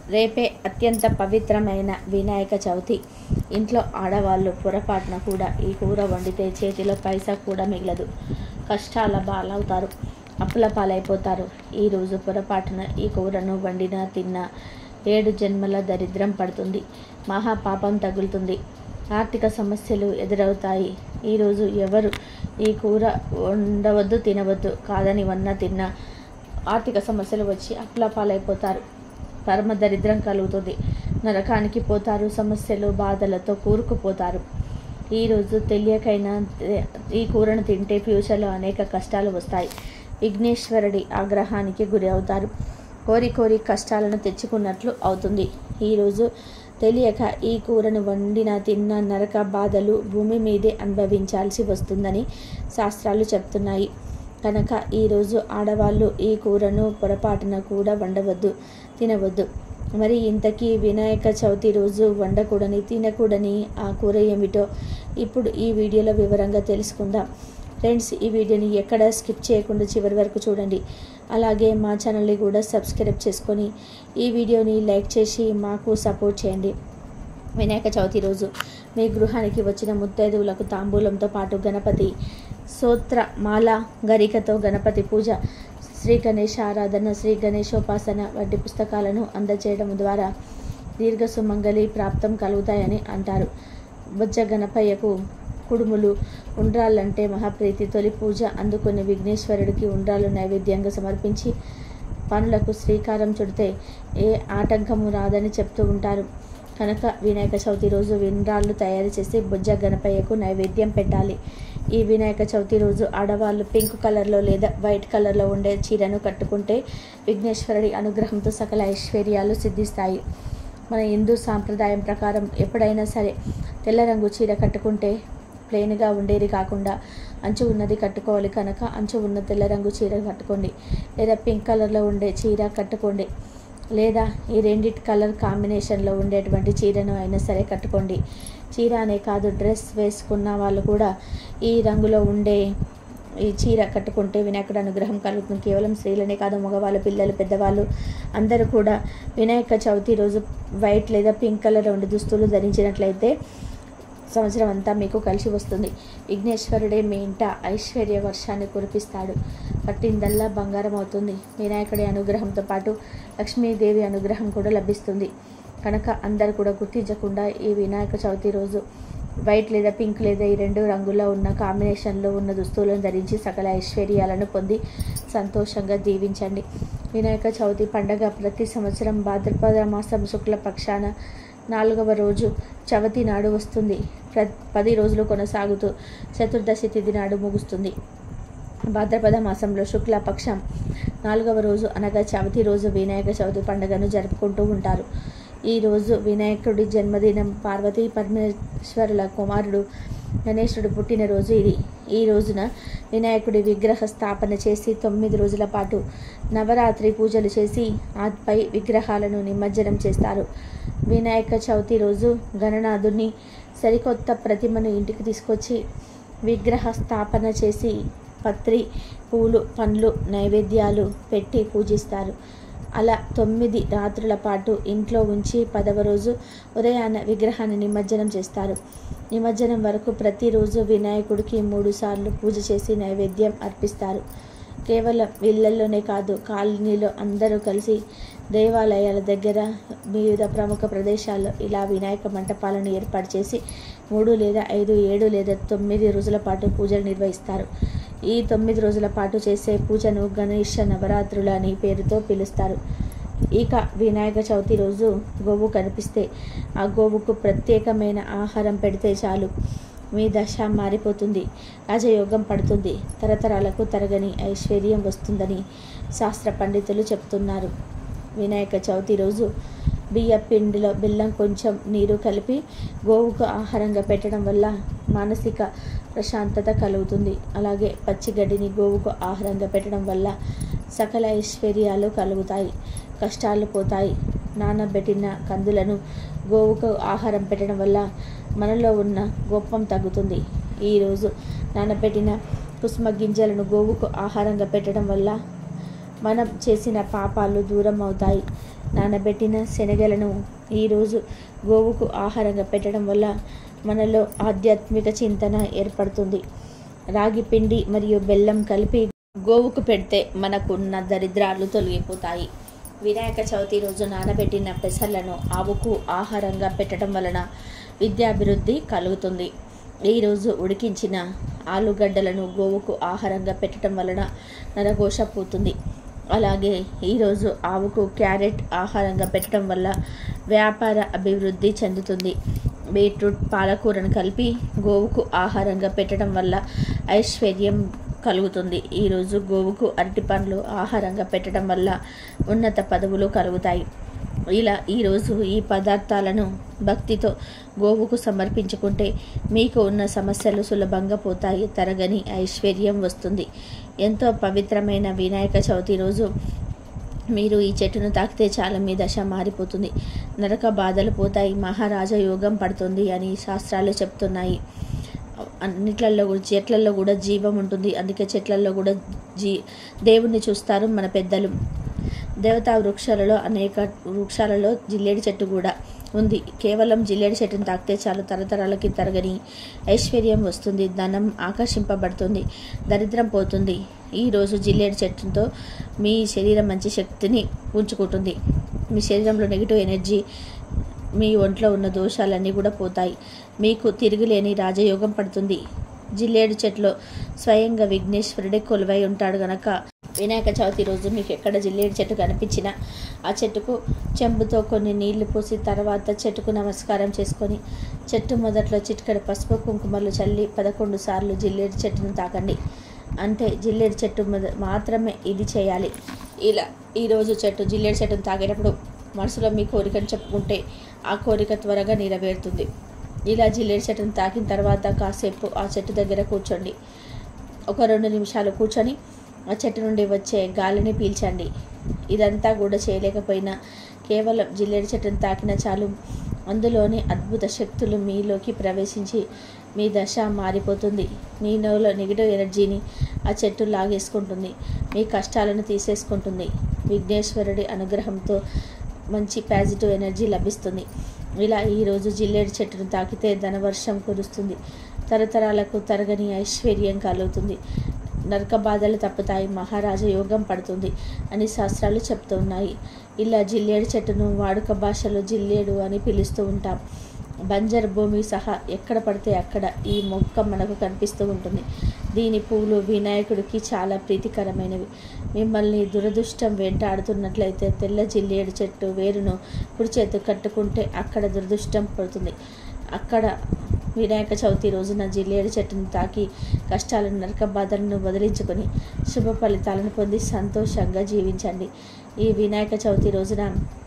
రేపే అత్యంత పవిత్రమైన వినాయక చవితి ఇంట్లో ఆడవాళ్ళు పొరపాటున కూడా ఈ కూర వండితే చేతిలో పైసా కూడా మిగలదు కష్టాల బాలవుతారు అప్పుల పాలైపోతారు ఈరోజు పొరపాటున ఈ కూరను వండినా తిన్నా ఏడు జన్మల దరిద్రం పడుతుంది మహాపాపం తగులుతుంది ఆర్థిక సమస్యలు ఎదురవుతాయి ఈరోజు ఎవరు ఈ కూర వండవద్దు తినవద్దు కాదని వన్నా తిన్నా ఆర్థిక సమస్యలు వచ్చి అప్పుల పాలైపోతారు పరమ దరిద్రం కలుగుతుంది నరకానికి పోతారు సమస్యలు బాధలతో కూరుకుపోతారు ఈరోజు తెలియకైనా తే- ఈ కూరను తింటే ఫ్యూచర్లో అనేక కష్టాలు వస్తాయి విఘ్నేశ్వరుడి ఆగ్రహానికి గురి అవుతారు కోరి కోరి కష్టాలను తెచ్చుకున్నట్లు అవుతుంది ఈరోజు తెలియక ఈ కూరను వండిన తిన్న నరక బాధలు భూమి మీదే అనుభవించాల్సి వస్తుందని శాస్త్రాలు చెప్తున్నాయి కనుక ఈరోజు ఆడవాళ్ళు ఈ కూరను పొరపాటున కూడా వండవద్దు తినవద్దు మరి ఇంతకీ వినాయక చవితి రోజు వండకూడని తినకూడని ఆ కూర ఏమిటో ఇప్పుడు ఈ వీడియోలో వివరంగా తెలుసుకుందాం ఫ్రెండ్స్ ఈ వీడియోని ఎక్కడ స్కిప్ చేయకుండా చివరి వరకు చూడండి అలాగే మా ఛానల్ని కూడా సబ్స్క్రైబ్ చేసుకొని ఈ వీడియోని లైక్ చేసి మాకు సపోర్ట్ చేయండి వినాయక చవితి రోజు మీ గృహానికి వచ్చిన ముత్తైదువులకు తాంబూలంతో పాటు గణపతి సూత్ర మాల గరికతో గణపతి పూజ శ్రీ గణేష ఆరాధన శ్రీ గణేశోపాసన వంటి పుస్తకాలను అందజేయడం ద్వారా దీర్ఘ సుమంగళి ప్రాప్తం కలుగుతాయని అంటారు బొజ్జ గణపయ్యకు కుడుములు ఉండ్రాళ్ళంటే మహాప్రీతి తొలి పూజ అందుకుని విఘ్నేశ్వరుడికి ఉండ్రాలు నైవేద్యంగా సమర్పించి పనులకు శ్రీకారం చుడితే ఏ ఆటంకము రాదని చెప్తూ ఉంటారు కనుక వినాయక చవితి రోజు విండ్రాళ్ళు తయారు చేసి బొజ్జ గణపయ్యకు నైవేద్యం పెట్టాలి ఈ వినాయక చవితి రోజు ఆడవాళ్ళు పింక్ కలర్లో లేదా వైట్ కలర్లో ఉండే చీరను కట్టుకుంటే విఘ్నేశ్వరుడి అనుగ్రహంతో సకల ఐశ్వర్యాలు సిద్ధిస్తాయి మన హిందూ సాంప్రదాయం ప్రకారం ఎప్పుడైనా సరే తెల్ల రంగు చీర కట్టుకుంటే ప్లెయిన్గా ఉండేది కాకుండా అంచు ఉన్నది కట్టుకోవాలి కనుక అంచు ఉన్న తెల్ల రంగు చీర కట్టుకోండి లేదా పింక్ కలర్లో ఉండే చీర కట్టుకోండి లేదా ఈ రెండిటి కలర్ కాంబినేషన్లో ఉండేటువంటి చీరను అయినా సరే కట్టుకోండి చీర అనే కాదు డ్రెస్ వేసుకున్న వాళ్ళు కూడా ఈ రంగులో ఉండే ఈ చీర కట్టుకుంటే వినాయకుడు అనుగ్రహం కలుగుతుంది కేవలం స్త్రీలనే కాదు మగవాళ్ళు పిల్లలు పెద్దవాళ్ళు అందరూ కూడా వినాయక చవితి రోజు వైట్ లేదా పింక్ కలర్ ఉండే దుస్తులు ధరించినట్లయితే సంవత్సరం అంతా మీకు కలిసి వస్తుంది విఘ్నేశ్వరుడే మీ ఇంట ఐశ్వర్య వర్షాన్ని కురిపిస్తాడు పట్టిందల్లా బంగారం అవుతుంది వినాయకుడి అనుగ్రహంతో పాటు లక్ష్మీదేవి అనుగ్రహం కూడా లభిస్తుంది కనుక అందరు కూడా గుర్తించకుండా ఈ వినాయక చవితి రోజు వైట్ లేదా పింక్ లేదా ఈ రెండు రంగుల్లో ఉన్న కాంబినేషన్లో ఉన్న దుస్తులను ధరించి సకల ఐశ్వర్యాలను పొంది సంతోషంగా దీవించండి వినాయక చవితి పండగ ప్రతి సంవత్సరం భాద్రపద మాసం శుక్ల పక్షాన నాలుగవ రోజు చవితి నాడు వస్తుంది ప్ర పది రోజులు కొనసాగుతూ చతుర్దశి తిథి నాడు ముగుస్తుంది భాద్రపద మాసంలో శుక్లపక్షం నాలుగవ రోజు అనగా చవితి రోజు వినాయక చవితి పండుగను జరుపుకుంటూ ఉంటారు ఈ రోజు వినాయకుడి జన్మదినం పార్వతీ పరమేశ్వరుల కుమారుడు గణేశుడు పుట్టినరోజు ఇది ఈ రోజున వినాయకుడి విగ్రహ స్థాపన చేసి తొమ్మిది రోజుల పాటు నవరాత్రి పూజలు చేసి ఆపై విగ్రహాలను నిమజ్జనం చేస్తారు వినాయక చవితి రోజు గణనాథుని సరికొత్త ప్రతిమను ఇంటికి తీసుకొచ్చి విగ్రహ స్థాపన చేసి పత్రి పూలు పండ్లు నైవేద్యాలు పెట్టి పూజిస్తారు అలా తొమ్మిది రాత్రుల పాటు ఇంట్లో ఉంచి పదవ రోజు ఉదయాన్న విగ్రహాన్ని నిమజ్జనం చేస్తారు నిమజ్జనం వరకు ప్రతిరోజు వినాయకుడికి మూడు సార్లు పూజ చేసి నైవేద్యం అర్పిస్తారు కేవలం ఇళ్లలోనే కాదు కాలనీలో అందరూ కలిసి దేవాలయాల దగ్గర వివిధ ప్రముఖ ప్రదేశాల్లో ఇలా వినాయక మంటపాలను ఏర్పాటు చేసి మూడు లేదా ఐదు ఏడు లేదా తొమ్మిది రోజుల పాటు పూజలు నిర్వహిస్తారు ఈ తొమ్మిది రోజుల పాటు చేసే పూజను గణేష నవరాత్రులు అని పేరుతో పిలుస్తారు ఇక వినాయక చవితి రోజు గోవు కనిపిస్తే ఆ గోవుకు ప్రత్యేకమైన ఆహారం పెడితే చాలు మీ దశ మారిపోతుంది రాజయోగం పడుతుంది తరతరాలకు తరగని ఐశ్వర్యం వస్తుందని శాస్త్ర పండితులు చెప్తున్నారు వినాయక చవితి రోజు బియ్య పిండిలో బెల్లం కొంచెం నీరు కలిపి గోవుకు ఆహారంగా పెట్టడం వల్ల మానసిక ప్రశాంతత కలుగుతుంది అలాగే పచ్చిగడ్డిని గోవుకు ఆహారంగా పెట్టడం వల్ల సకల ఐశ్వర్యాలు కలుగుతాయి కష్టాలు పోతాయి నానబెట్టిన కందులను గోవుకు ఆహారం పెట్టడం వల్ల మనలో ఉన్న గొప్పం తగ్గుతుంది ఈరోజు నానబెట్టిన కుసుమ గింజలను గోవుకు ఆహారంగా పెట్టడం వల్ల మనం చేసిన పాపాలు దూరం అవుతాయి నానబెట్టిన శనగలను ఈరోజు గోవుకు ఆహారంగా పెట్టడం వల్ల మనలో ఆధ్యాత్మిక చింతన ఏర్పడుతుంది రాగి పిండి మరియు బెల్లం కలిపి గోవుకు పెడితే మనకున్న దరిద్రాలు తొలగిపోతాయి వినాయక చవితి రోజు నానబెట్టిన పెసర్లను ఆవుకు ఆహారంగా పెట్టడం వలన విద్యాభివృద్ధి కలుగుతుంది ఈరోజు ఉడికించిన ఆలుగడ్డలను గోవుకు ఆహారంగా పెట్టడం వలన నరఘోష పోతుంది అలాగే ఈరోజు ఆవుకు క్యారెట్ ఆహారంగా పెట్టడం వల్ల వ్యాపార అభివృద్ధి చెందుతుంది బీట్రూట్ పాలకూరను కలిపి గోవుకు ఆహారంగా పెట్టడం వల్ల ఐశ్వర్యం కలుగుతుంది ఈరోజు గోవుకు అరటి పండ్లు ఆహారంగా పెట్టడం వల్ల ఉన్నత పదవులు కలుగుతాయి ఇలా ఈరోజు ఈ పదార్థాలను భక్తితో గోవుకు సమర్పించుకుంటే మీకు ఉన్న సమస్యలు సులభంగా పోతాయి తరగని ఐశ్వర్యం వస్తుంది ఎంతో పవిత్రమైన వినాయక చవితి రోజు మీరు ఈ చెట్టును తాకితే చాలా మీ దశ మారిపోతుంది నరక బాధలు పోతాయి మహారాజ యోగం పడుతుంది అని శాస్త్రాలు చెప్తున్నాయి అన్నిట్లలో కూడా చెట్లలో కూడా జీవం ఉంటుంది అందుకే చెట్లలో కూడా జీ దేవుణ్ణి చూస్తారు మన పెద్దలు దేవతా వృక్షాలలో అనేక వృక్షాలలో జిల్లేడి చెట్టు కూడా ఉంది కేవలం జిల్లేడి చెట్టును తాకితే చాలు తరతరాలకి తరగని ఐశ్వర్యం వస్తుంది ధనం ఆకర్షింపబడుతుంది దరిద్రం పోతుంది ఈరోజు జిల్లేడు చెట్టుతో మీ శరీరం మంచి శక్తిని ఉంచుకుంటుంది మీ శరీరంలో నెగిటివ్ ఎనర్జీ మీ ఒంట్లో ఉన్న దోషాలన్నీ కూడా పోతాయి మీకు తిరుగులేని రాజయోగం పడుతుంది జిల్లేడు చెట్లో స్వయంగా విఘ్నేశ్వరుడే కొలువై ఉంటాడు గనక వినాయక చవితి రోజు మీకు ఎక్కడ జిల్లేడు చెట్టు కనిపించినా ఆ చెట్టుకు చెంబుతో కొన్ని నీళ్లు పోసి తర్వాత చెట్టుకు నమస్కారం చేసుకొని చెట్టు మొదట్లో చిటికడ పసుపు కుంకుమలు చల్లి పదకొండు సార్లు జిల్లేడు చెట్టును తాకండి అంటే జిల్లేడు చెట్టు మొద మాత్రమే ఇది చేయాలి ఇలా ఈరోజు చెట్టు జిల్లేడు చెట్టును తాగేటప్పుడు మనసులో మీ కోరికను చెప్పుకుంటే ఆ కోరిక త్వరగా నెరవేరుతుంది ఇలా జిల్లేడు చెట్టును తాకిన తర్వాత కాసేపు ఆ చెట్టు దగ్గర కూర్చోండి ఒక రెండు నిమిషాలు కూర్చొని ఆ చెట్టు నుండి వచ్చే గాలిని పీల్చండి ఇదంతా కూడా చేయలేకపోయినా కేవలం జిల్లేడు చెట్టును తాకిన చాలు అందులోని అద్భుత శక్తులు మీలోకి ప్రవేశించి మీ దశ మారిపోతుంది మీలో నెగిటివ్ ఎనర్జీని ఆ చెట్టు లాగేసుకుంటుంది మీ కష్టాలను తీసేసుకుంటుంది విఘ్నేశ్వరుడి అనుగ్రహంతో మంచి పాజిటివ్ ఎనర్జీ లభిస్తుంది ఇలా ఈరోజు జిల్లేడు చెట్టును తాకితే ధనవర్షం కురుస్తుంది తరతరాలకు తరగని ఐశ్వర్యం కలుగుతుంది నరక బాధలు తప్పుతాయి మహారాజ యోగం పడుతుంది అని శాస్త్రాలు చెప్తూ ఉన్నాయి ఇలా జిల్లేడు చెట్టును వాడుక భాషలో జిల్లేడు అని పిలుస్తూ ఉంటాం బంజర్ భూమి సహా ఎక్కడ పడితే అక్కడ ఈ మొక్క మనకు కనిపిస్తూ ఉంటుంది దీని పువ్వులు వినాయకుడికి చాలా ప్రీతికరమైనవి మిమ్మల్ని దురదృష్టం వెంటాడుతున్నట్లయితే తెల్ల జిల్లేడు చెట్టు వేరును కుడి చేతు కట్టుకుంటే అక్కడ దురదృష్టం పడుతుంది అక్కడ వినాయక చవితి రోజున జిల్లేడు చెట్టును తాకి కష్టాలను నరక బాధలను వదిలించుకొని శుభ ఫలితాలను పొంది సంతోషంగా జీవించండి ఈ వినాయక చవితి రోజున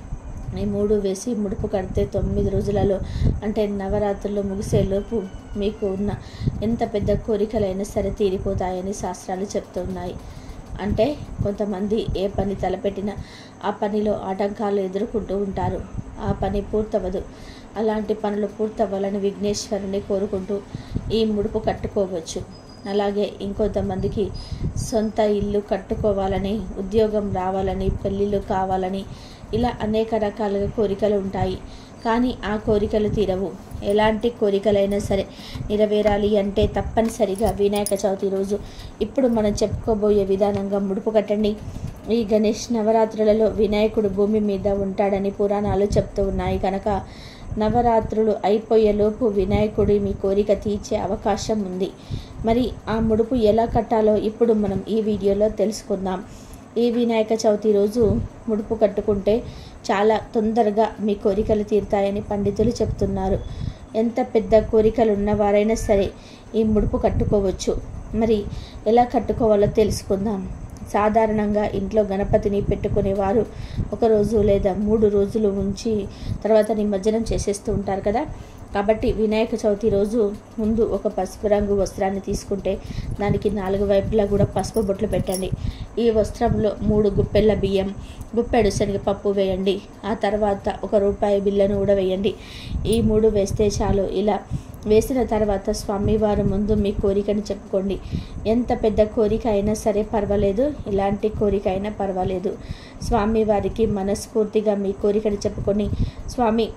ఈ మూడు వేసి ముడుపు కడితే తొమ్మిది రోజులలో అంటే నవరాత్రులు ముగిసేలోపు మీకు ఉన్న ఎంత పెద్ద కోరికలైనా సరే తీరిపోతాయని శాస్త్రాలు చెప్తున్నాయి అంటే కొంతమంది ఏ పని తలపెట్టినా ఆ పనిలో ఆటంకాలు ఎదుర్కొంటూ ఉంటారు ఆ పని పూర్తవదు అలాంటి పనులు పూర్తవ్వాలని విఘ్నేశ్వరుని కోరుకుంటూ ఈ ముడుపు కట్టుకోవచ్చు అలాగే ఇంకొంతమందికి సొంత ఇల్లు కట్టుకోవాలని ఉద్యోగం రావాలని పెళ్ళిళ్ళు కావాలని ఇలా అనేక రకాలుగా కోరికలు ఉంటాయి కానీ ఆ కోరికలు తీరవు ఎలాంటి కోరికలైనా సరే నెరవేరాలి అంటే తప్పనిసరిగా వినాయక చవితి రోజు ఇప్పుడు మనం చెప్పుకోబోయే విధానంగా ముడుపు కట్టండి ఈ గణేష్ నవరాత్రులలో వినాయకుడు భూమి మీద ఉంటాడని పురాణాలు చెప్తూ ఉన్నాయి కనుక నవరాత్రులు అయిపోయేలోపు వినాయకుడి మీ కోరిక తీర్చే అవకాశం ఉంది మరి ఆ ముడుపు ఎలా కట్టాలో ఇప్పుడు మనం ఈ వీడియోలో తెలుసుకుందాం ఈ వినాయక చవితి రోజు ముడుపు కట్టుకుంటే చాలా తొందరగా మీ కోరికలు తీరుతాయని పండితులు చెప్తున్నారు ఎంత పెద్ద కోరికలు ఉన్నవారైనా సరే ఈ ముడుపు కట్టుకోవచ్చు మరి ఎలా కట్టుకోవాలో తెలుసుకుందాం సాధారణంగా ఇంట్లో గణపతిని పెట్టుకునేవారు ఒక రోజు లేదా మూడు రోజులు ఉంచి తర్వాత నిమజ్జనం చేసేస్తూ ఉంటారు కదా కాబట్టి వినాయక చవితి రోజు ముందు ఒక పసుపు రంగు వస్త్రాన్ని తీసుకుంటే దానికి నాలుగు వైపులా కూడా పసుపు బొట్లు పెట్టండి ఈ వస్త్రంలో మూడు గుప్పెళ్ళ బియ్యం గుప్పెడు శనగపప్పు వేయండి ఆ తర్వాత ఒక రూపాయి బిల్లను కూడా వేయండి ఈ మూడు వేస్తే చాలు ఇలా వేసిన తర్వాత స్వామివారి ముందు మీ కోరికను చెప్పుకోండి ఎంత పెద్ద కోరిక అయినా సరే పర్వాలేదు ఇలాంటి కోరిక అయినా పర్వాలేదు స్వామివారికి మనస్ఫూర్తిగా మీ కోరికను చెప్పుకొని స్వామి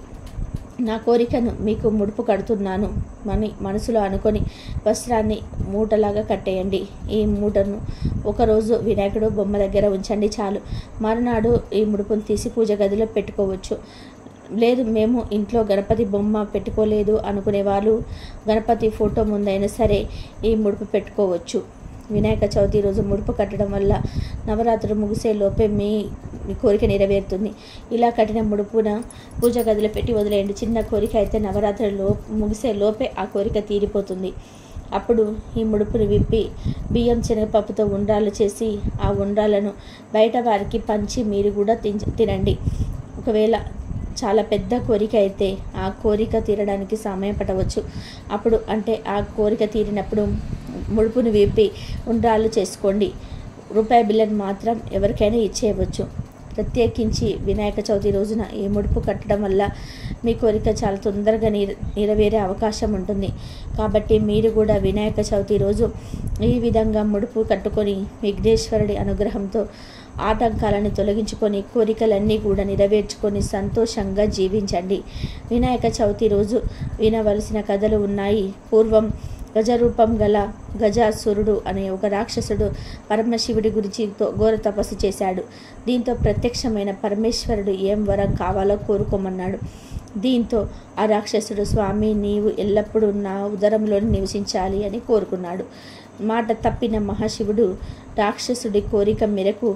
నా కోరికను మీకు ముడుపు కడుతున్నాను అని మనసులో అనుకొని వస్త్రాన్ని మూటలాగా కట్టేయండి ఈ మూటను ఒకరోజు వినాయకుడు బొమ్మ దగ్గర ఉంచండి చాలు మరునాడు ఈ ముడుపును తీసి పూజ గదిలో పెట్టుకోవచ్చు లేదు మేము ఇంట్లో గణపతి బొమ్మ పెట్టుకోలేదు అనుకునే వాళ్ళు గణపతి ఫోటో ముందైనా సరే ఈ ముడుపు పెట్టుకోవచ్చు వినాయక చవితి రోజు ముడుపు కట్టడం వల్ల నవరాత్రులు ముగిసే లోపే మీ మీ కోరిక నెరవేరుతుంది ఇలా కట్టిన ముడుపున పూజ గదిలో పెట్టి వదిలేయండి చిన్న కోరిక అయితే నవరాత్రులు లో ముగిసే లోపే ఆ కోరిక తీరిపోతుంది అప్పుడు ఈ ముడుపుని విప్పి బియ్యం శనగపప్పుతో ఉండ్రాలు చేసి ఆ ఉండ్రాలను బయట వారికి పంచి మీరు కూడా తిన్- తినండి ఒకవేళ చాలా పెద్ద కోరిక అయితే ఆ కోరిక తీరడానికి సమయం పట్టవచ్చు అప్పుడు అంటే ఆ కోరిక తీరినప్పుడు ముడుపును విప్పి ఉండ్రాలు చేసుకోండి రూపాయి బిల్లను మాత్రం ఎవరికైనా ఇచ్చేయవచ్చు ప్రత్యేకించి వినాయక చవితి రోజున ఈ ముడుపు కట్టడం వల్ల మీ కోరిక చాలా తొందరగా నెర నెరవేరే అవకాశం ఉంటుంది కాబట్టి మీరు కూడా వినాయక చవితి రోజు ఈ విధంగా ముడుపు కట్టుకొని విఘ్నేశ్వరుడి అనుగ్రహంతో ఆటంకాలను తొలగించుకొని కోరికలన్నీ కూడా నెరవేర్చుకొని సంతోషంగా జీవించండి వినాయక చవితి రోజు వినవలసిన కథలు ఉన్నాయి పూర్వం గజరూపం గల గజాసురుడు అనే ఒక రాక్షసుడు పరమశివుడి గురించి తో- ఘోర తపస్సు చేశాడు దీంతో ప్రత్యక్షమైన పరమేశ్వరుడు ఏం వరం కావాలో కోరుకోమన్నాడు దీంతో ఆ రాక్షసుడు స్వామి నీవు ఎల్లప్పుడూ నా ఉదరంలోనే నివసించాలి అని కోరుకున్నాడు మాట తప్పిన మహాశివుడు రాక్షసుడి కోరిక మేరకు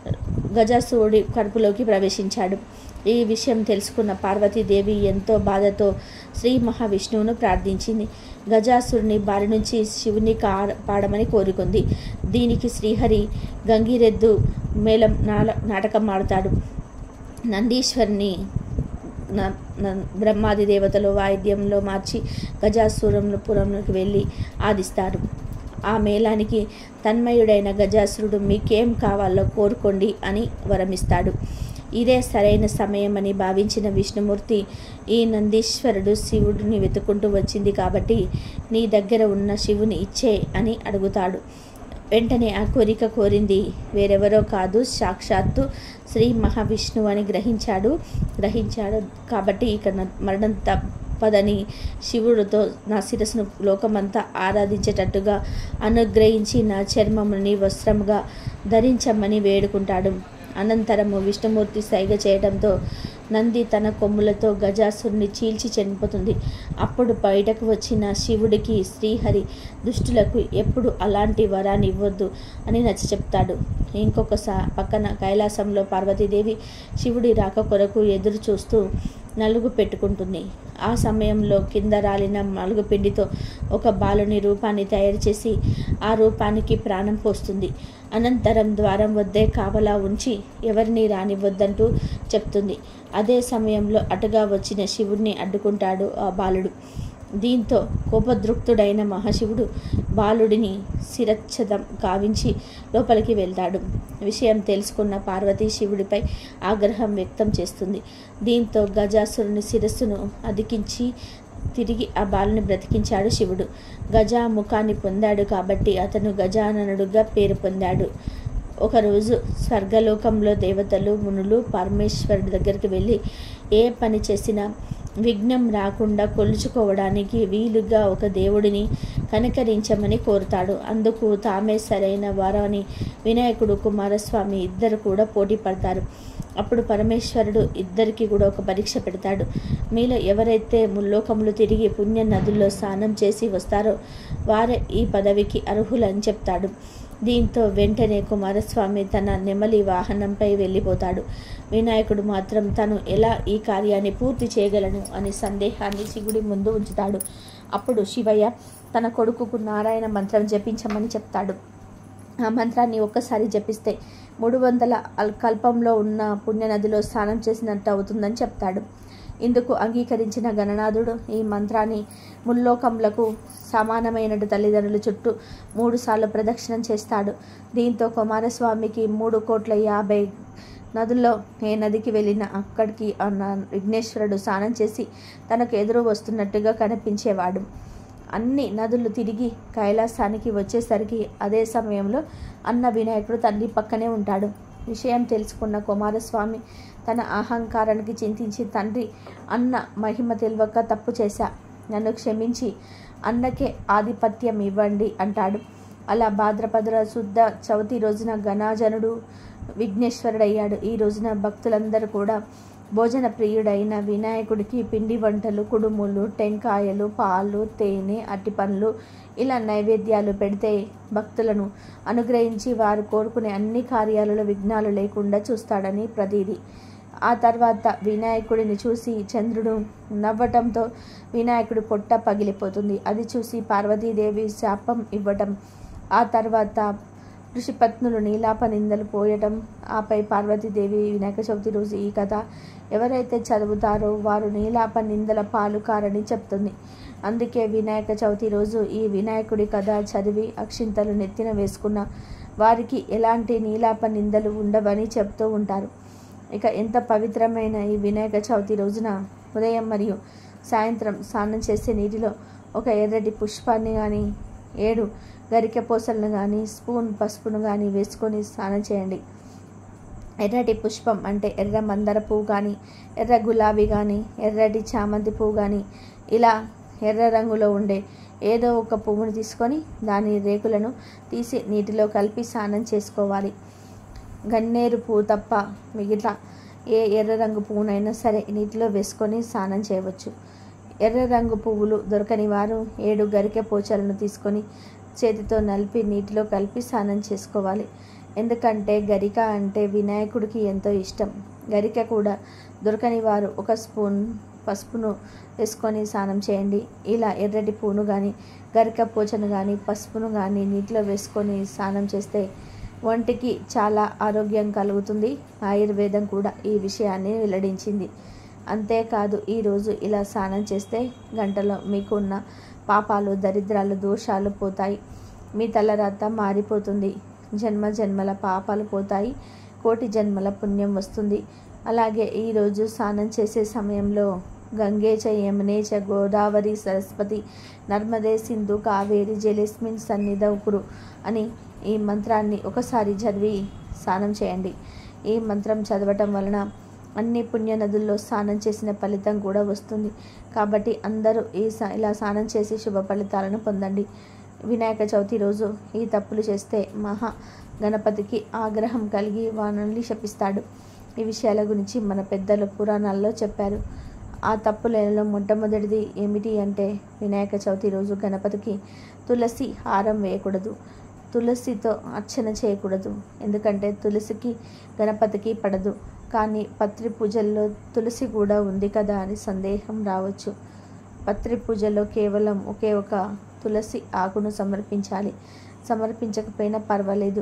గజాసురుడి కడుపులోకి ప్రవేశించాడు ఈ విషయం తెలుసుకున్న పార్వతీదేవి ఎంతో బాధతో శ్రీ మహావిష్ణువును ప్రార్థించింది గజాసురుని బారి నుంచి శివుని కాపాడమని కోరుకుంది దీనికి శ్రీహరి గంగిరెద్దు మేళం నాల నాటకం ఆడతాడు నందీశ్వరిని న- న- బ్రహ్మాది దేవతలు వాయిద్యంలో మార్చి గజాసురంలో పురంలోకి వెళ్ళి ఆదిస్తారు ఆ మేళానికి తన్మయుడైన గజాసురుడు మీకేం కావాలో కోరుకోండి అని వరమిస్తాడు ఇదే సరైన సమయమని భావించిన విష్ణుమూర్తి ఈ నందీశ్వరుడు శివుడిని వెతుకుంటూ వచ్చింది కాబట్టి నీ దగ్గర ఉన్న శివుని ఇచ్చే అని అడుగుతాడు వెంటనే ఆ కోరిక కోరింది వేరెవరో కాదు సాక్షాత్తు శ్రీ మహావిష్ణువు అని గ్రహించాడు గ్రహించాడు కాబట్టి ఇక నా మరణం తప్పదని శివుడితో నా శిరస్సును లోకమంతా ఆరాధించేటట్టుగా అనుగ్రహించి నా చర్మముని వస్త్రముగా ధరించమని వేడుకుంటాడు అనంతరము విష్ణుమూర్తి సైగ చేయడంతో నంది తన కొమ్ములతో గజాసురుని చీల్చి చనిపోతుంది అప్పుడు బయటకు వచ్చిన శివుడికి శ్రీహరి దుష్టులకు ఎప్పుడు అలాంటి వరాన్ని ఇవ్వద్దు అని నచ్చ చెప్తాడు ఇంకొక సా పక్కన కైలాసంలో పార్వతీదేవి శివుడి రాక కొరకు ఎదురు చూస్తూ నలుగు పెట్టుకుంటుంది ఆ సమయంలో కింద రాలిన నలుగు పిండితో ఒక బాలుని రూపాన్ని తయారు చేసి ఆ రూపానికి ప్రాణం పోస్తుంది అనంతరం ద్వారం వద్దే కావలా ఉంచి ఎవరిని రానివ్వద్దంటూ చెప్తుంది అదే సమయంలో అటుగా వచ్చిన శివుడిని అడ్డుకుంటాడు ఆ బాలుడు దీంతో కోపదృక్తుడైన మహాశివుడు బాలుడిని శిరచ్ఛదం కావించి లోపలికి వెళ్తాడు విషయం తెలుసుకున్న పార్వతీ శివుడిపై ఆగ్రహం వ్యక్తం చేస్తుంది దీంతో గజాసురుని శిరస్సును అదికించి తిరిగి ఆ బాలుని బ్రతికించాడు శివుడు గజా ముఖాన్ని పొందాడు కాబట్టి అతను గజాననుడుగా పేరు పొందాడు ఒకరోజు స్వర్గలోకంలో దేవతలు మునులు పరమేశ్వరుడి దగ్గరికి వెళ్ళి ఏ పని చేసినా విఘ్నం రాకుండా కొలుచుకోవడానికి వీలుగా ఒక దేవుడిని కనికరించమని కోరుతాడు అందుకు తామే సరైన వారని వినాయకుడు కుమారస్వామి ఇద్దరు కూడా పోటీ పడతారు అప్పుడు పరమేశ్వరుడు ఇద్దరికి కూడా ఒక పరీక్ష పెడతాడు మీలో ఎవరైతే ముల్లోకములు తిరిగి పుణ్య నదుల్లో స్నానం చేసి వస్తారో వారే ఈ పదవికి అర్హులని చెప్తాడు దీంతో వెంటనే కుమారస్వామి తన నెమలి వాహనంపై వెళ్ళిపోతాడు వినాయకుడు మాత్రం తను ఎలా ఈ కార్యాన్ని పూర్తి చేయగలను అనే సందేహాన్ని శివుడి ముందు ఉంచుతాడు అప్పుడు శివయ్య తన కొడుకుకు నారాయణ మంత్రం జపించమని చెప్తాడు ఆ మంత్రాన్ని ఒక్కసారి జపిస్తే మూడు వందల అల్- కల్పంలో ఉన్న పుణ్యనదిలో స్నానం చేసినట్టు అవుతుందని చెప్తాడు ఇందుకు అంగీకరించిన గణనాథుడు ఈ మంత్రాన్ని ముల్లోకములకు సమానమైన తల్లిదండ్రుల చుట్టూ మూడుసార్లు ప్రదక్షిణం చేస్తాడు దీంతో కుమారస్వామికి మూడు కోట్ల యాభై నదుల్లో ఏ నదికి వెళ్ళినా అక్కడికి అన్న విఘ్నేశ్వరుడు స్నానం చేసి తనకు ఎదురు వస్తున్నట్టుగా కనిపించేవాడు అన్ని నదులు తిరిగి కైలాసానికి వచ్చేసరికి అదే సమయంలో అన్న వినాయకుడు తండ్రి పక్కనే ఉంటాడు విషయం తెలుసుకున్న కుమారస్వామి తన అహంకారానికి చింతించి తండ్రి అన్న మహిమ తెలియక తప్పు చేశా నన్ను క్షమించి అన్నకే ఆధిపత్యం ఇవ్వండి అంటాడు అలా భాద్రపద శుద్ధ చవితి రోజున గణాజనుడు విఘ్నేశ్వరుడయ్యాడు ఈ రోజున భక్తులందరూ కూడా భోజన ప్రియుడైన వినాయకుడికి పిండి వంటలు కుడుములు టెంకాయలు పాలు తేనె అట్టిపండ్లు ఇలా నైవేద్యాలు పెడితే భక్తులను అనుగ్రహించి వారు కోరుకునే అన్ని కార్యాలలో విఘ్నాలు లేకుండా చూస్తాడని ప్రతీది ఆ తర్వాత వినాయకుడిని చూసి చంద్రుడు నవ్వటంతో వినాయకుడి పొట్ట పగిలిపోతుంది అది చూసి పార్వతీదేవి శాపం ఇవ్వటం ఆ తర్వాత ఋషిపత్నులు నీలాప నిందలు పోయటం ఆపై పార్వతీదేవి వినాయక చవితి రోజు ఈ కథ ఎవరైతే చదువుతారో వారు నీలాప నిందల పాలు కారని చెప్తుంది అందుకే వినాయక చవితి రోజు ఈ వినాయకుడి కథ చదివి అక్షింతలు నెత్తిన వేసుకున్న వారికి ఎలాంటి నీలాప నిందలు ఉండవని చెప్తూ ఉంటారు ఇక ఎంత పవిత్రమైన ఈ వినాయక చవితి రోజున ఉదయం మరియు సాయంత్రం స్నానం చేసే నీటిలో ఒక ఎర్రటి పుష్పాన్ని కానీ ఏడు గరికె పూసలను కానీ స్పూన్ పసుపును కానీ వేసుకొని స్నానం చేయండి ఎర్రటి పుష్పం అంటే ఎర్ర మందర పువ్వు కానీ ఎర్ర గులాబీ కానీ ఎర్రటి చామంతి పువ్వు కానీ ఇలా ఎర్ర రంగులో ఉండే ఏదో ఒక పువ్వును తీసుకొని దాని రేకులను తీసి నీటిలో కలిపి స్నానం చేసుకోవాలి గన్నేరు పువ్వు తప్ప మిగతా ఏ ఎర్ర రంగు పువ్వునైనా సరే నీటిలో వేసుకొని స్నానం చేయవచ్చు ఎర్ర రంగు పువ్వులు దొరకని వారు ఏడు గరికె పోచలను తీసుకొని చేతితో నలిపి నీటిలో కలిపి స్నానం చేసుకోవాలి ఎందుకంటే గరిక అంటే వినాయకుడికి ఎంతో ఇష్టం గరిక కూడా దొరకని వారు ఒక స్పూన్ పసుపును వేసుకొని స్నానం చేయండి ఇలా ఎర్రటి పువ్వును కానీ గరిక పోచను కానీ పసుపును కానీ నీటిలో వేసుకొని స్నానం చేస్తే ఒంటికి చాలా ఆరోగ్యం కలుగుతుంది ఆయుర్వేదం కూడా ఈ విషయాన్ని వెల్లడించింది అంతేకాదు ఈరోజు ఇలా స్నానం చేస్తే గంటలో మీకున్న పాపాలు దరిద్రాలు దోషాలు పోతాయి మీ తలరాత మారిపోతుంది జన్మ జన్మల పాపాలు పోతాయి కోటి జన్మల పుణ్యం వస్తుంది అలాగే ఈరోజు స్నానం చేసే సమయంలో గంగే చ యమునే చ గోదావరి సరస్వతి నర్మదే సింధు కావేరి జలేస్మిన్ సన్నిధౌకురు అని ఈ మంత్రాన్ని ఒకసారి చదివి స్నానం చేయండి ఈ మంత్రం చదవటం వలన అన్ని పుణ్య నదుల్లో స్నానం చేసిన ఫలితం కూడా వస్తుంది కాబట్టి అందరూ ఈ స- ఇలా స్నానం చేసి శుభ ఫలితాలను పొందండి వినాయక చవితి రోజు ఈ తప్పులు చేస్తే మహా గణపతికి ఆగ్రహం కలిగి వానల్ని శపిస్తాడు ఈ విషయాల గురించి మన పెద్దలు పురాణాల్లో చెప్పారు ఆ తప్పులలో మొట్టమొదటిది ఏమిటి అంటే వినాయక చవితి రోజు గణపతికి తులసి హారం వేయకూడదు తులసితో అర్చన చేయకూడదు ఎందుకంటే తులసికి గణపతికి పడదు కానీ పత్రి పూజల్లో తులసి కూడా ఉంది కదా అని సందేహం రావచ్చు పత్రి పూజలో కేవలం ఒకే ఒక తులసి ఆకును సమర్పించాలి సమర్పించకపోయినా పర్వాలేదు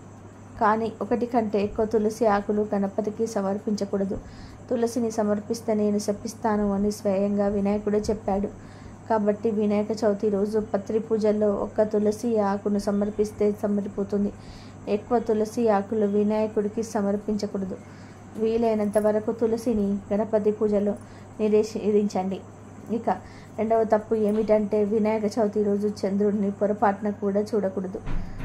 కానీ ఒకటి కంటే ఎక్కువ తులసి ఆకులు గణపతికి సమర్పించకూడదు తులసిని సమర్పిస్తే నేను శపిస్తాను అని స్వయంగా వినాయకుడే చెప్పాడు కాబట్టి వినాయక చవితి రోజు పత్రి పూజల్లో ఒక్క తులసి ఆకును సమర్పిస్తే సరిపోతుంది ఎక్కువ తులసి ఆకులు వినాయకుడికి సమర్పించకూడదు వీలైనంత వరకు తులసిని గణపతి పూజలో నిషేధించండి ఇక రెండవ తప్పు ఏమిటంటే వినాయక చవితి రోజు చంద్రుడిని పొరపాటున కూడా చూడకూడదు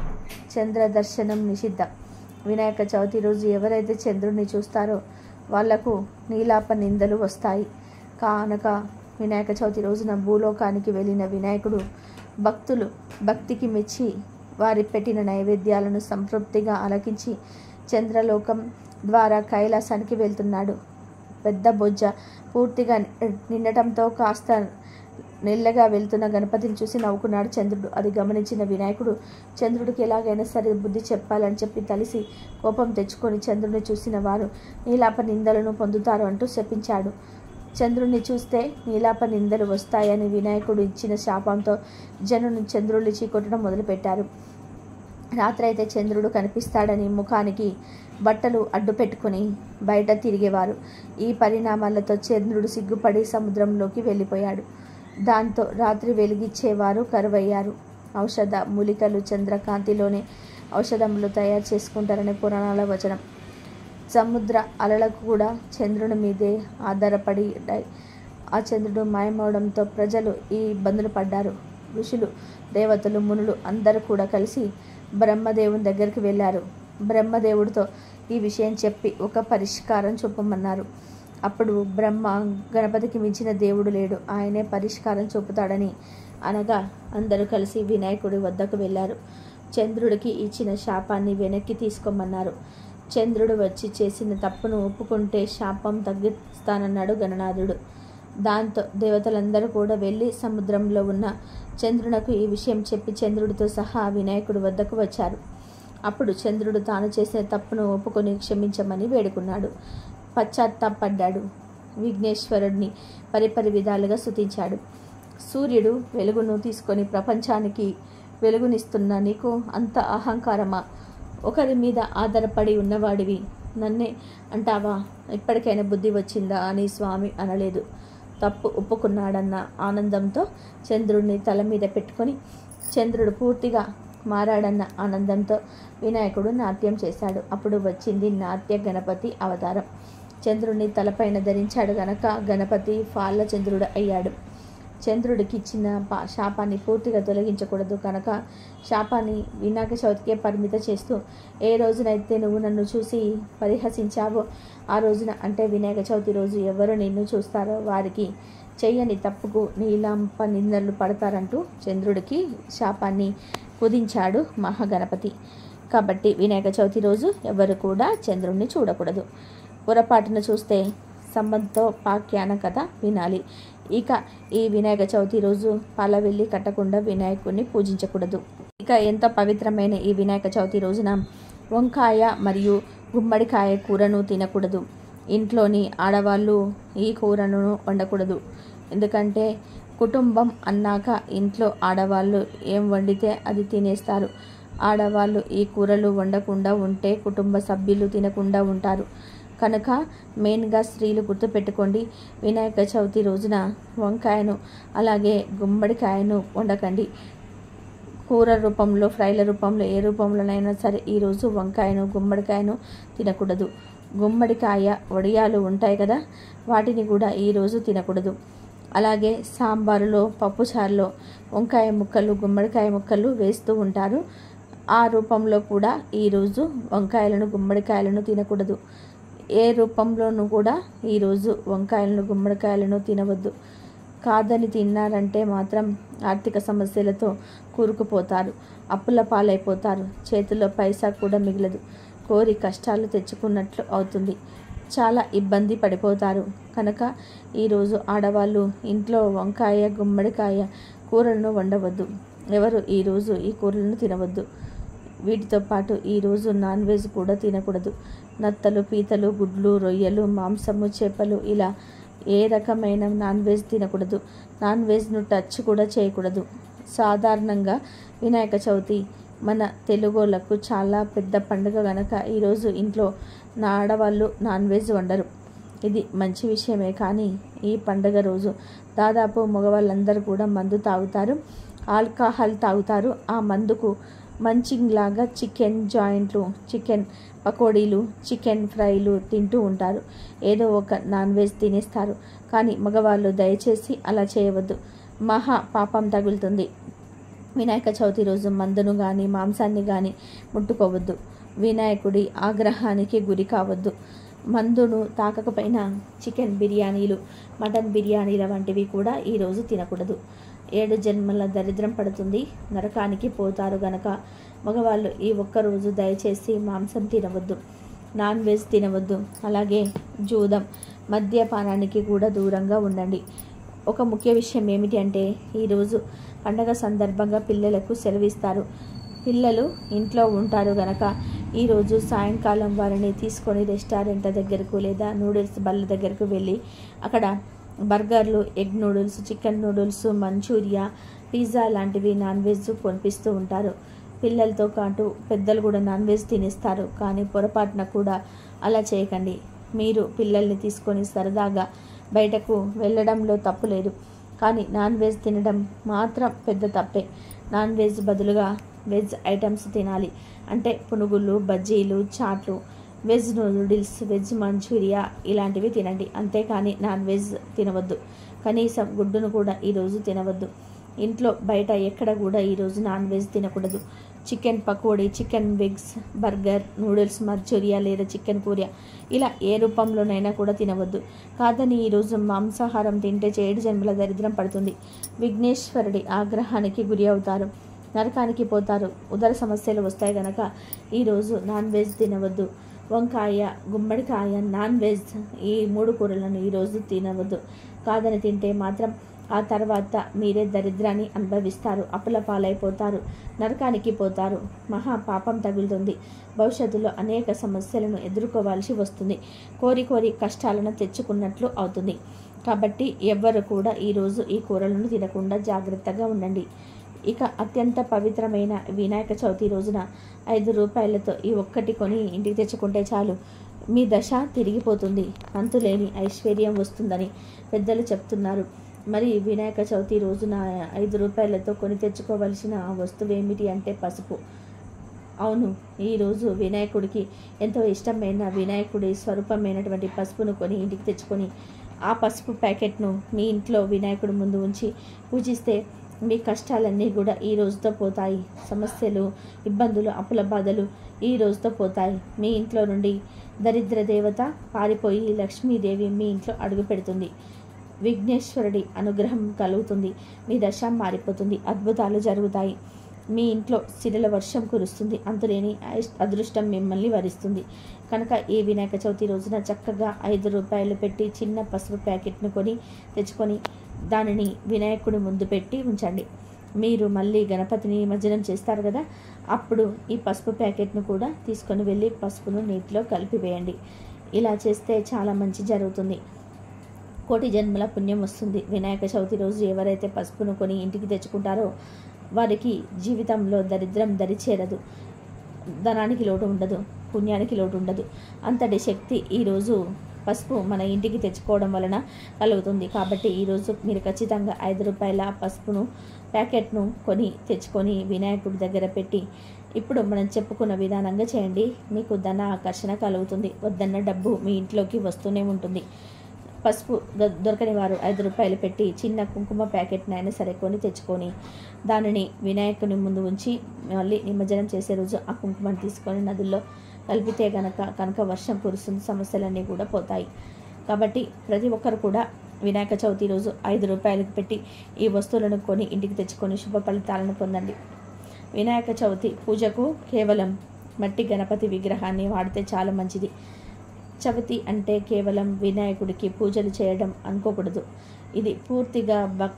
చంద్ర దర్శనం నిషిద్ధం వినాయక చవితి రోజు ఎవరైతే చంద్రుడిని చూస్తారో వాళ్లకు నీలాప నిందలు వస్తాయి కానక వినాయక చవితి రోజున భూలోకానికి వెళ్ళిన వినాయకుడు భక్తులు భక్తికి మెచ్చి వారి పెట్టిన నైవేద్యాలను సంతృప్తిగా ఆలకించి చంద్రలోకం ద్వారా కైలాసానికి వెళ్తున్నాడు పెద్ద బొజ్జ పూర్తిగా నిండటంతో కాస్త నెల్లగా వెళ్తున్న గణపతిని చూసి నవ్వుకున్నాడు చంద్రుడు అది గమనించిన వినాయకుడు చంద్రుడికి ఎలాగైనా సరే బుద్ధి చెప్పాలని చెప్పి తలిసి కోపం తెచ్చుకొని చంద్రుడిని చూసిన వారు నీలాప నిందలను పొందుతారు అంటూ శపించాడు చంద్రుడిని చూస్తే నీలాప నిందలు వస్తాయని వినాయకుడు ఇచ్చిన శాపంతో జనులు చంద్రుడిని చీకొట్టడం మొదలుపెట్టారు రాత్రి అయితే చంద్రుడు కనిపిస్తాడని ముఖానికి బట్టలు అడ్డు పెట్టుకుని బయట తిరిగేవారు ఈ పరిణామాలతో చంద్రుడు సిగ్గుపడి సముద్రంలోకి వెళ్ళిపోయాడు దాంతో రాత్రి వెలిగిచ్చేవారు కరువయ్యారు ఔషధ మూలికలు చంద్రకాంతిలోనే ఔషధములు తయారు చేసుకుంటారనే పురాణాల వచనం సముద్ర అలలకు కూడా చంద్రుని మీదే ఆధారపడి ఉన్నాయి. ఆ చంద్రుడు మాయమవడంతో ప్రజలు ఈ ఇబ్బందులు పడ్డారు. ఋషులు, దేవతలు, మునులు అందరూ కూడా కలిసి బ్రహ్మదేవుని దగ్గరికి వెళ్ళారు. బ్రహ్మదేవుడితో ఈ విషయం చెప్పి ఒక పరిష్కారం చూపమన్నారు. అప్పుడు బ్రహ్మ గణపతికి మించిన దేవుడు లేడు. ఆయనే పరిష్కారం చూపుతాడని అనగా అందరూ కలిసి వినాయకుడి వద్దకు వెళ్ళారు. చంద్రుడికి ఇచ్చిన శాపాన్ని వెనక్కి తీసుకోమన్నారు. చంద్రుడు వచ్చి చేసిన తప్పును ఒప్పుకుంటే శాపం తగ్గిస్తానన్నాడు గణనాథుడు. దాంతో దేవతలందరూ కూడా వెళ్ళి సముద్రంలో ఉన్న చంద్రునకు ఈ విషయం చెప్పి చంద్రుడితో సహా వినాయకుడి వద్దకు వచ్చారు. అప్పుడు చంద్రుడు తాను చేసిన తప్పును ఒప్పుకొని క్షమించమని వేడుకున్నాడు. పశ్చాత్తాపడ్డాడు. విఘ్నేశ్వరుడిని పరిపరి విధాలుగా స్తుతించాడు. సూర్యుడు వెలుగును తీసుకొని ప్రపంచానికి వెలుగునిస్తున్న నీకు అంత అహంకారమా? ఒకరి మీద ఆధారపడి ఉన్నవాడివి నన్నే అంటావా? ఇప్పటికైనా బుద్ధి వచ్చిందా అని స్వామి అనలేదు. తప్పు ఒప్పుకున్నాడన్న ఆనందంతో చంద్రుడిని తల మీద పెట్టుకొని చంద్రుడు పూర్తిగా మారాడన్న ఆనందంతో వినాయకుడు నాట్యం చేశాడు. అప్పుడు వచ్చింది నాట్య గణపతి అవతారం. చంద్రుడిని తలపైన ధరించాడు గనక గణపతి ఫాల చంద్రుడు అయ్యాడు. చంద్రుడికి ఇచ్చిన పా- శాపాన్ని పూర్తిగా తొలగించకూడదు కనుక శాపాన్ని వినాయక చవితికే పరిమిత చేస్తూ ఏ రోజునైతే నువ్వు నన్ను చూసి పరిహసించావో ఆ రోజున అంటే వినాయక చవితి రోజు ఎవరు నిన్ను చూస్తారో వారికి చెయ్యని తప్పుకు నీలాంప నిందలు పడతారంటూ చంద్రుడికి శాపాన్ని కుదించాడు మహాగణపతి కాబట్టి వినాయక చవితి రోజు ఎవరు కూడా చంద్రుడిని చూడకూడదు పొరపాటున చూస్తే సంబంధంతో పాఖ్యాన కథ వినాలి ఇక ఈ వినాయక చవితి రోజు పాల వెళ్ళి కట్టకుండా వినాయకుడిని పూజించకూడదు ఇక ఎంత పవిత్రమైన ఈ వినాయక చవితి రోజున వంకాయ మరియు గుమ్మడికాయ కూరను తినకూడదు ఇంట్లోని ఆడవాళ్ళు ఈ కూరను వండకూడదు ఎందుకంటే కుటుంబం అన్నాక ఇంట్లో ఆడవాళ్ళు ఏం వండితే అది తినేస్తారు ఆడవాళ్ళు ఈ కూరలు వండకుండా ఉంటే కుటుంబ సభ్యులు తినకుండా ఉంటారు కనుక మెయిన్గా స్త్రీలు గుర్తుపెట్టుకోండి వినాయక చవితి రోజున వంకాయను అలాగే గుమ్మడికాయను వండకండి కూర రూపంలో ఫ్రైల రూపంలో ఏ రూపంలోనైనా సరే ఈరోజు వంకాయను గుమ్మడికాయను తినకూడదు గుమ్మడికాయ వడియాలు ఉంటాయి కదా వాటిని కూడా ఈరోజు తినకూడదు అలాగే సాంబారులో పప్పుచారులో వంకాయ ముక్కలు గుమ్మడికాయ ముక్కలు వేస్తూ ఉంటారు ఆ రూపంలో కూడా ఈరోజు వంకాయలను గుమ్మడికాయలను తినకూడదు ఏ రూపంలోనూ కూడా ఈరోజు వంకాయలను గుమ్మడికాయలను తినవద్దు కాదని తిన్నారంటే మాత్రం ఆర్థిక సమస్యలతో కూరుకుపోతారు అప్పుల పాలైపోతారు చేతిలో పైసా కూడా మిగలదు కోరి కష్టాలు తెచ్చుకున్నట్లు అవుతుంది చాలా ఇబ్బంది పడిపోతారు కనుక ఈరోజు ఆడవాళ్ళు ఇంట్లో వంకాయ గుమ్మడికాయ కూరలను వండవద్దు ఎవరు ఈరోజు ఈ కూరలను తినవద్దు వీటితో పాటు ఈరోజు నాన్ వెజ్ కూడా తినకూడదు నత్తలు పీతలు గుడ్లు రొయ్యలు మాంసము చేపలు ఇలా ఏ రకమైన నాన్ వెజ్ తినకూడదు నాన్ వెజ్ను టచ్ కూడా చేయకూడదు సాధారణంగా వినాయక చవితి మన తెలుగోళ్ళకు చాలా పెద్ద పండుగ గనక ఈరోజు ఇంట్లో నా ఆడవాళ్ళు నాన్ వెజ్ వండరు ఇది మంచి విషయమే కానీ ఈ పండుగ రోజు దాదాపు మగవాళ్ళందరూ కూడా మందు తాగుతారు ఆల్కహాల్ తాగుతారు ఆ మందుకు మంచింగ్ లాగా చికెన్ జాయింట్లు చికెన్ పకోడీలు చికెన్ ఫ్రైలు తింటూ ఉంటారు ఏదో ఒక నాన్ వెజ్ తినేస్తారు కానీ మగవాళ్ళు దయచేసి అలా చేయవద్దు మహా పాపం తగులుతుంది వినాయక చవితి రోజు మందును కానీ మాంసాన్ని కానీ ముట్టుకోవద్దు వినాయకుడి ఆగ్రహానికి గురి కావద్దు మందును తాకకపోయినా చికెన్ బిర్యానీలు మటన్ బిర్యానీల వంటివి కూడా ఈరోజు తినకూడదు ఏడు జన్మల దరిద్రం పడుతుంది నరకానికి పోతారు గనక మగవాళ్ళు ఈ ఒక్కరోజు దయచేసి మాంసం తినవద్దు నాన్ వెజ్ తినవద్దు అలాగే జూదం మద్యపానానికి కూడా దూరంగా ఉండండి ఒక ముఖ్య విషయం ఏమిటి అంటే ఈరోజు పండగ సందర్భంగా పిల్లలకు సెలవిస్తారు పిల్లలు ఇంట్లో ఉంటారు గనక ఈరోజు సాయంకాలం వారిని తీసుకొని రెస్టారెంట్ల దగ్గరకు లేదా నూడిల్స్ బల్ల దగ్గరకు వెళ్ళి అక్కడ బర్గర్లు egg noodles chicken noodles manchuria pizza లాంటివి నాన్ వెజ్ కొనిపిస్తూ ఉంటారు పిల్లలతో పాటు పెద్దలు కూడా నాన్ వెజ్ తినేస్తారు కానీ పొరపాటున కూడా అలా చేయకండి మీరు పిల్లల్ని తీసుకొని సరదాగా బయటకు వెళ్ళడంలో తప్పు లేదు కానీ నాన్ వెజ్ తినడం మాత్రం పెద్ద తప్పే నాన్ వెజ్ బదులుగా వెజ్ ఐటమ్స్ తినాలి అంటే పునుగులు బజ్జీలు చాట్లు వెజ్ నూడిల్స్ వెజ్ మంచూరియా ఇలాంటివి తినండి అంతేకాని నాన్ వెజ్ తినవద్దు కనీసం గుడ్డును కూడా ఈరోజు తినవద్దు ఇంట్లో బయట ఎక్కడ కూడా ఈరోజు నాన్ వెజ్ తినకూడదు chicken pakodi chicken wings burger noodles manchuria లేదా చికెన్ కూర ఇలా ఏ రూపంలోనైనా కూడా తినవద్దు కాదని ఈరోజు మాంసాహారం తింటే చేడు జన్మల దరిద్రం పడుతుంది విఘ్నేశ్వరుడి ఆగ్రహానికి గురి అవుతారు నరకానికి పోతారు ఉదర సమస్యలు వస్తాయి గనక ఈరోజు నాన్ వెజ్ తినవద్దు వంకాయ గుమ్మడికాయ నాన్ వెజ్ ఈ మూడు కూరలను ఈరోజు తినవద్దు కాదని తింటే మాత్రం ఆ తర్వాత మీరే దరిద్రాన్ని అనుభవిస్తారు అప్పుల పాలైపోతారు నరకానికి పోతారు మహా పాపం తగులుతుంది భవిష్యత్తులో అనేక సమస్యలను ఎదుర్కోవాల్సి వస్తుంది కోరి కోరి కష్టాలను తెచ్చుకున్నట్లు అవుతుంది కాబట్టి ఎవ్వరు కూడా ఈరోజు ఈ కూరలను తినకుండా జాగ్రత్తగా ఉండండి ఇక అత్యంత పవిత్రమైన వినాయక చవితి రోజున ఐదు రూపాయలతో ఈ ఒక్కటి కొని ఇంటికి తెచ్చుకుంటే చాలు మీ దశ తిరిగిపోతుంది అంతులేని ఐశ్వర్యం వస్తుందని పెద్దలు చెప్తున్నారు మరి వినాయక చవితి రోజున ఐదు రూపాయలతో కొని తెచ్చుకోవలసిన వస్తువు ఏమిటి అంటే పసుపు అవును ఈరోజు వినాయకుడికి ఎంతో ఇష్టమైన వినాయకుడి స్వరూపమైనటువంటి పసుపును కొని ఇంటికి తెచ్చుకొని ఆ పసుపు ప్యాకెట్ను మీ ఇంట్లో వినాయకుడి ముందు ఉంచి పూజిస్తే మీ కష్టాలన్నీ కూడా ఈ రోజుతో పోతాయి సమస్యలు ఇబ్బందులు అప్పుల బాధలు ఈ రోజుతో పోతాయి మీ ఇంట్లో నుండి దరిద్ర దేవత పారిపోయి లక్ష్మీదేవి మీ ఇంట్లో అడుగు పెడుతుంది విఘ్నేశ్వరుడి అనుగ్రహం కలుగుతుంది మీ దశ మారిపోతుంది అద్భుతాలు జరుగుతాయి మీ ఇంట్లో సిరల వర్షం కురుస్తుంది అంతులేని ఐష్- అదృష్టం మిమ్మల్ని వరిస్తుంది కనుక ఈ వినాయక చవితి రోజున చక్కగా ఐదు రూపాయలు పెట్టి చిన్న పసుపు ప్యాకెట్ను కొని తెచ్చుకొని దానిని వినాయకుడి ముందు పెట్టి ఉంచండి మీరు మళ్ళీ గణపతిని నిమజ్జనం చేస్తారు కదా అప్పుడు ఈ పసుపు ప్యాకెట్ను కూడా తీసుకొని వెళ్ళి పసుపును నీటిలో కలిపివేయండి ఇలా చేస్తే చాలా మంచి జరుగుతుంది కోటి జన్మల పుణ్యం వస్తుంది వినాయక చవితి రోజు ఎవరైతే పసుపును కొని ఇంటికి తెచ్చుకుంటారో వారికి జీవితంలో దరిద్రం దరిచేరదు ధనానికి లోటు ఉండదు పుణ్యానికి లోటు ఉండదు అంతటి శక్తి ఈరోజు పసుపు మన ఇంటికి తెచ్చుకోవడం వలన కలుగుతుంది కాబట్టి ఈరోజు మీరు ఖచ్చితంగా ఐదు రూపాయల పసుపును ప్యాకెట్ను కొని తెచ్చుకొని వినాయకుడి దగ్గర పెట్టి ఇప్పుడు మనం చెప్పుకున్న విధానంగా చేయండి మీకు ధన ఆకర్షణ కలుగుతుంది వద్దన్న డబ్బు మీ ఇంట్లోకి వస్తూనే ఉంటుంది పసుపు దొ- దొరకని వారు ఐదు రూపాయలు పెట్టి చిన్న కుంకుమ ప్యాకెట్నైనా సరే కొని తెచ్చుకొని దానిని వినాయకుని ముందు ఉంచి మళ్ళీ నిమజ్జనం చేసే రోజు ఆ కుంకుమను తీసుకొని నదుల్లో కలిపితే గనక కనుక వర్షం కురుస్తుంది సమస్యలన్నీ కూడా పోతాయి కాబట్టి ప్రతి ఒక్కరు కూడా వినాయక చవితి రోజు ఐదు రూపాయలకు పెట్టి ఈ వస్తువులను కొని ఇంటికి తెచ్చుకొని శుభ ఫలితాలను పొందండి వినాయక చవితి పూజకు కేవలం మట్టి గణపతి విగ్రహాన్ని వాడితే చాలా మంచిది చవితి అంటే కేవలం వినాయకుడికి పూజలు చేయడం అనుకోకూడదు ఇది పూర్తిగా భక్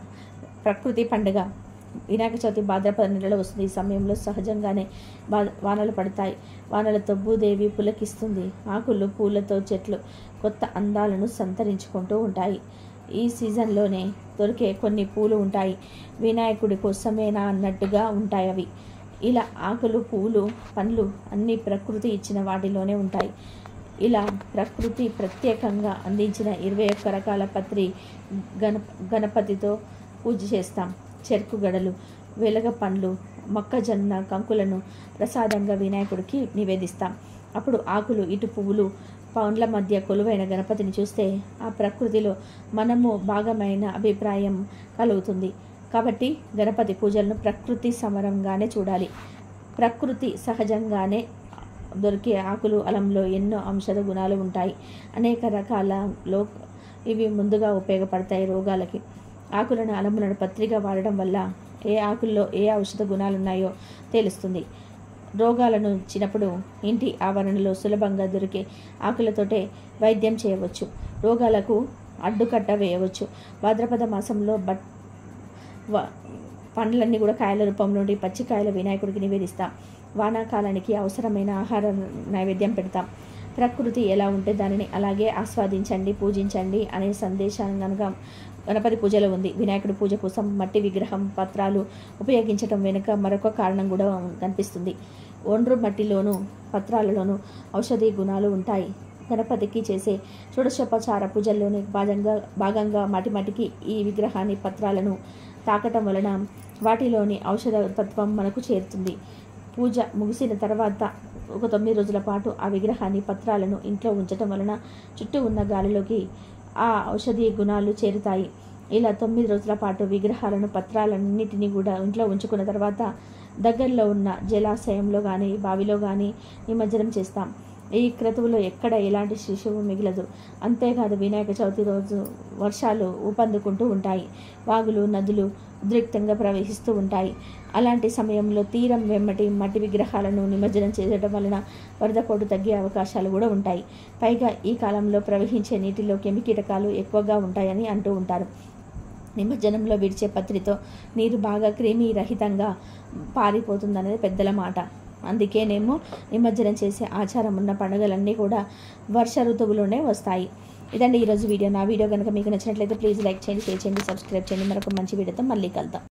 ప్రకృతి పండుగ వినాయక చవితి భాద్రపద నెలలో వస్తుంది ఈ సమయంలో సహజంగానే బా వానలు పడతాయి వానలతో భూదేవి పులకిస్తుంది ఆకులు పూలతో చెట్లు కొత్త అందాలను సంతరించుకుంటూ ఉంటాయి ఈ సీజన్లోనే దొరికే కొన్ని పూలు ఉంటాయి వినాయకుడి కోసమేనా అన్నట్టుగా ఉంటాయి అవి ఇలా ఆకులు పూలు పండ్లు అన్ని ప్రకృతి ఇచ్చిన వాటిలోనే ఉంటాయి ఇలా ప్రకృతి ప్రత్యేకంగా అందించిన ఇరవై ఒక్క రకాల పత్రి గణ గణపతితో పూజ చేస్తాం చెరుకు గడలు వెలగ పండ్లు మొక్కజొన్న కంకులను ప్రసాదంగా వినాయకుడికి నివేదిస్తాం అప్పుడు ఆకులు ఇటు పువ్వులు పండ్ల మధ్య కొలువైన గణపతిని చూస్తే ఆ ప్రకృతిలో మనము భాగమైన అభిప్రాయం కలుగుతుంది కాబట్టి గణపతి పూజలను ప్రకృతి సమరంగానే చూడాలి ప్రకృతి సహజంగానే దొరికే ఆకులు అలంలో ఎన్నో ఔషధ గుణాలు ఉంటాయి అనేక రకాల లో ఇవి ముందుగా ఉపయోగపడతాయి రోగాలకి ఆకులను అలములను పత్రిగా వాడడం వల్ల ఏ ఆకుల్లో ఏ ఔషధ గుణాలు ఉన్నాయో తెలుస్తుంది రోగాలను వచ్చినప్పుడు ఇంటి ఆవరణలో సులభంగా దొరికే ఆకులతోటే వైద్యం చేయవచ్చు రోగాలకు అడ్డుకట్ట వేయవచ్చు భాద్రపద మాసంలో బట్ వ- పండ్లన్నీ కూడా కాయల రూపంలో ఉండి పచ్చికాయల వినాయకుడికి నివేదిస్తాం వానాకాలానికి అవసరమైన ఆహార నైవేద్యం పెడతాం ప్రకృతి ఎలా ఉంటే దానిని అలాగే ఆస్వాదించండి పూజించండి అనే సందేశాన్ని కనుక గణపతి పూజలో ఉంది వినాయకుడి పూజ కోసం మట్టి విగ్రహం పత్రాలు ఉపయోగించడం వెనుక మరొక కారణం కూడా కనిపిస్తుంది ఒండ్రు మట్టిలోను పత్రాలలోనూ ఔషధీ గుణాలు ఉంటాయి గణపతికి చేసే షోడశోపచార పూజల్లోని భాగంగా భాగంగా మాటి మాటికి ఈ విగ్రహాన్ని పత్రాలను తాకటం వలన వాటిలోని ఔషధ తత్వం మనకు చేరుతుంది పూజ ముగిసిన తర్వాత ఒక తొమ్మిది రోజుల పాటు ఆ విగ్రహాన్ని పత్రాలను ఇంట్లో ఉంచటం వలన చుట్టూ ఉన్న గాలిలోకి ఆ ఔషధీయ గుణాలు చేరుతాయి ఇలా తొమ్మిది రోజుల పాటు విగ్రహాలను పత్రాలన్నిటినీ కూడా ఇంట్లో ఉంచుకున్న తర్వాత దగ్గరలో ఉన్న జలాశయంలో కానీ బావిలో కానీ నిమజ్జనం చేస్తాం ఈ క్రతువులో ఎక్కడ ఎలాంటి శిశువు మిగలదు అంతేకాదు వినాయక చవితి రోజు వర్షాలు ఊపందుకుంటూ ఉంటాయి వాగులు నదులు ఉద్రిక్తంగా ప్రవహిస్తూ ఉంటాయి అలాంటి సమయంలో తీరం వెమ్మటి మట్టి విగ్రహాలను నిమజ్జనం చేయడం వలన వరద పోటు తగ్గే అవకాశాలు కూడా ఉంటాయి పైగా ఈ కాలంలో ప్రవహించే నీటిలో కెమికీటకాలు ఎక్కువగా ఉంటాయని అంటూ ఉంటారు నిమజ్జనంలో విడిచే పత్రితో నీరు బాగా క్రిమి రహితంగా పారిపోతుందనేది పెద్దల మాట అందుకేనేమో నిమజ్జనం చేసే ఆచారం ఉన్న పండుగలన్నీ కూడా వర్ష ఋతువులోనే వస్తాయి ఇదండి ఈరోజు వీడియో నా వీడియో కనుక మీకు నచ్చినట్లయితే ప్లీజ్ లైక్ చేయండి షేర్ చేయండి సబ్స్క్రైబ్ చేయండి మరొక మంచి వీడియోతో మళ్ళీ కలుద్దాం